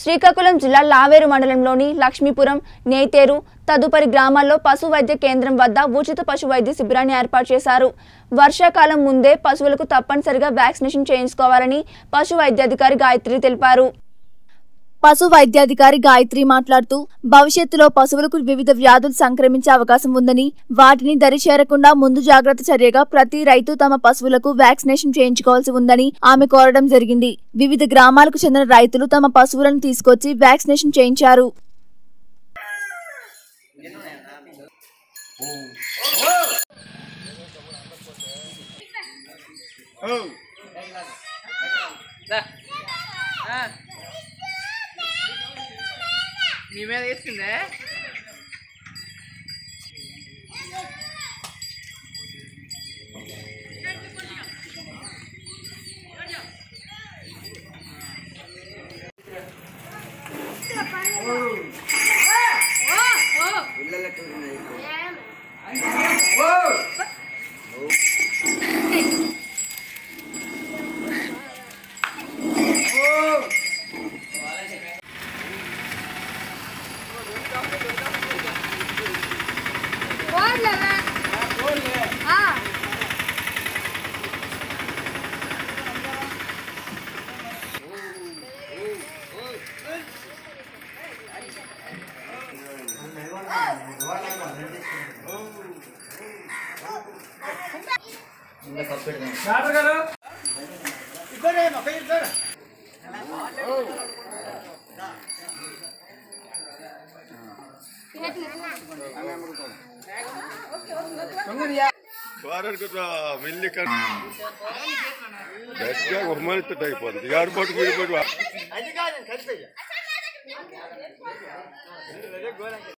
శ్రీకాకుళం జిల్లా లావేరు మండలంలోని లక్ష్మీపురం నేతేరు తదుపరి గ్రామాల్లో పశు వైద్య కేంద్రం వద్ద ఉచిత పశు వైద్య శిబిరాన్ని ఏర్పాటు చేశారు వర్షాకాలం ముందే పశువులకు తప్పనిసరిగా వ్యాక్సినేషన్ చేయించుకోవాలని పశు వైద్యాధికారి గాయత్రి తెలిపారు పశు వైద్యాధికారి గాయత్రి మాట్లాడుతూ భవిష్యత్తులో పశువులకు వివిధ వ్యాధులు సంక్రమించే అవకాశం ఉందని వాటిని దరి చేరకుండా ముందు జాగ్రత్త చర్యగా ప్రతి రైతు తమ పశువులకు వ్యాక్సినేషన్ చేయించుకోవాల్సి ఉందని ఆమె కోరడం జరిగింది వివిధ గ్రామాలకు చెందిన రైతులు తమ పశువులను తీసుకొచ్చి వ్యాక్సినేషన్ చేయించారు దా. ఆ. నీ మీద వేసుకుందే వారానికి వెళ్ళి గట్టిగా ఉమ్మనిత్తు అయిపోతుంది ఏర్పాటు వీడిపోయి